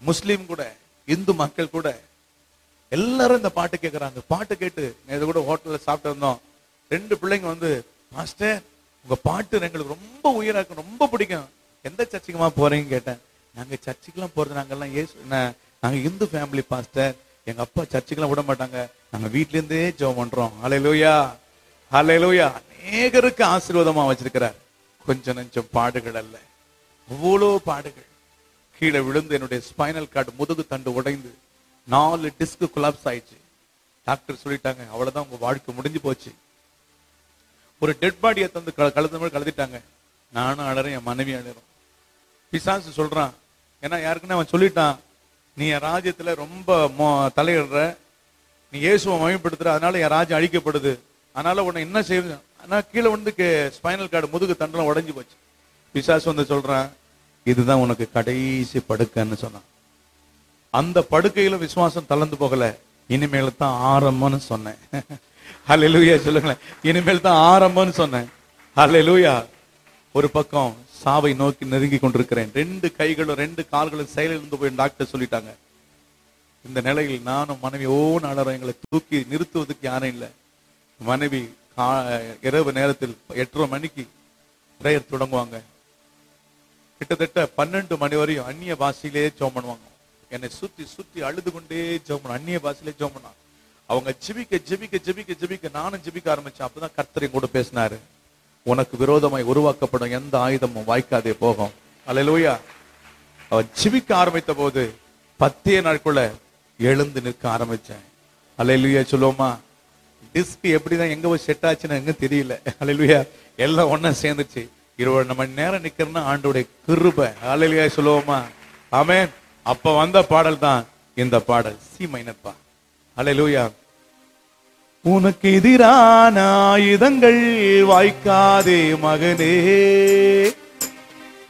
முஸ்லீம் கூட இந்து மக்கள் கூட எல்லாரும் இந்த பாட்டு கேட்கறாங்க பாட்டு கேட்டு நேத்து கூட ஹோட்டல்ல சாப்பிட்டு இருந்தோம் ரெண்டு பிள்ளைங்க வந்து மாஸ்டர் உங்க பாட்டு எங்களுக்கு ரொம்ப உயிரா இருக்கும் ரொம்ப பிடிக்கும் எந்த சர்ச்சுக்குமா போறீங்கன்னு கேட்டேன் நாங்க சர்ச்சுக்கெல்லாம் போறது நாங்கெல்லாம் ஏசு என்ன- நாங்க இந்து ஃபேமிலி பாஸ்டர் எங்க அப்பா சர்ச்சுக்கெல்லாம் விட மாட்டாங்க நாங்க வீட்ல இருந்தே ஜெபம் பண்றோம் ஹalleluya ஹalleluya அநேகருக்கு ஆசீர்வாதமா வச்சிருக்கிறார் கொஞ்சம் நெஞ்சம் பாடுகள் அல்ல அவ்வளோ பாடுகள் கீழே விழுந்து என்னுடைய ஸ்பைனல் கார்டு முதுகு தண்டு உடைந்து நாலு டிஸ்க் கொலாப்ஸ் ஆயிடுச்சு டாக்டர் சொல்லிட்டாங்க அவ்வளவுதான் உங்க வாழ்க்கை முடிஞ்சு போச்சு ஒரு டெட் பாடியை தந்து கல- கழுத்து மேல கழுதிட்டாங்க நானும் அழறேன் என் மனைவி அழறோம் பிசாசு சொல்றான் ஏன்னா யாருக்குன்னு அவன் சொல்லிட்டான் நீ என் ராஜ்யத்துல ரொம்ப மோ- தலையிடுற நீ இயேசுவை மயப்படுத்துற அதனால என் ராஜ்யம் அழிக்கப்படுது அதனால உன்னை என்ன செய்யுது ஆனா கீழே வந்து ஸ்பைனல் கார்டு முதுகு தண்டெல்லாம் உடைஞ்சு போச்சு பிசாசு வந்து சொல்றான் இதுதான் உனக்கு கடைசி படுக்கைன்னு சொன்னான் அந்த படுக்கையில விசுவாசம் தளர்ந்து போகல இனிமேல் தான் ஆரம்பம்னு சொன்னேன் ஹalleluya சொல்லுங்களேன் இனிமேல் தான் ஆரம்பம்னு சொன்னேன் ஹalleluya ஒரு பக்கம் சாவை நோக்கி நெருங்கி கொண்டிருக்கிறேன் ரெண்டு கைகளும் ரெண்டு கால்களும் செயலிழந்து போய் டாக்டர் சொல்லிட்டாங்க இந்த நிலையில் நானும் மனைவி ஓன் அலறோம் எங்களை தூக்கி நிறுத்துவதற்கு யாரும் இல்லை மனைவி கா- இரவு நேரத்தில் எட்டரை மணிக்கு பிரேயர் தொடங்குவாங்க கிட்டத்தட்ட பன்னெண்டு மணி வரையும் அந்நிய பாஷையிலே ஜெபம் பண்ணுவாங்க என்னை சுத்தி சுத்தி அழுது கொண்டே ஜெபம் பண்ண அந்நிய பாஷையிலே ஜெபம் பண்ணாங்க அவங்க ஜெபிக்க ஜெபிக்க ஜெபிக்க ஜெபிக்க நானும் ஜெபிக்க ஆரம்பிச்சேன் அப்பதான் கர்த்தரை கூட பேசினாரு உனக்கு விரோதமாய் உருவாக்கப்படும் எந்த ஆயுதமும் வாய்க்காதே போகும் அல்லேலூயா அவன் ஜெபிக்க ஆரம்பித்த போது பத்தே நாட்குள்ள எழுந்து நிற்க ஆரம்பிச்சேன் அல்லேலூயா சொல்லுவோமா டிஸ்க் எப்படிதான் எங்க போய் செட் ஆச்சுன்னு எங்க தெரியல அல்லேலூயா எல்லாம் ஒண்ணா சேர்ந்துச்சு இருபது மணி நேரம் நிக்கிறேன்னா ஆண்டோடைய கிருபை அல்லேலூயா சொல்லுவோமா ஆமென் அப்ப வந்த பாடல் தான் இந்த பாடல் சி மைனப்பா அல்லேலூயா உனக்கு எதிரான ஆயுதங்கள் வாய்க்காதே மகனே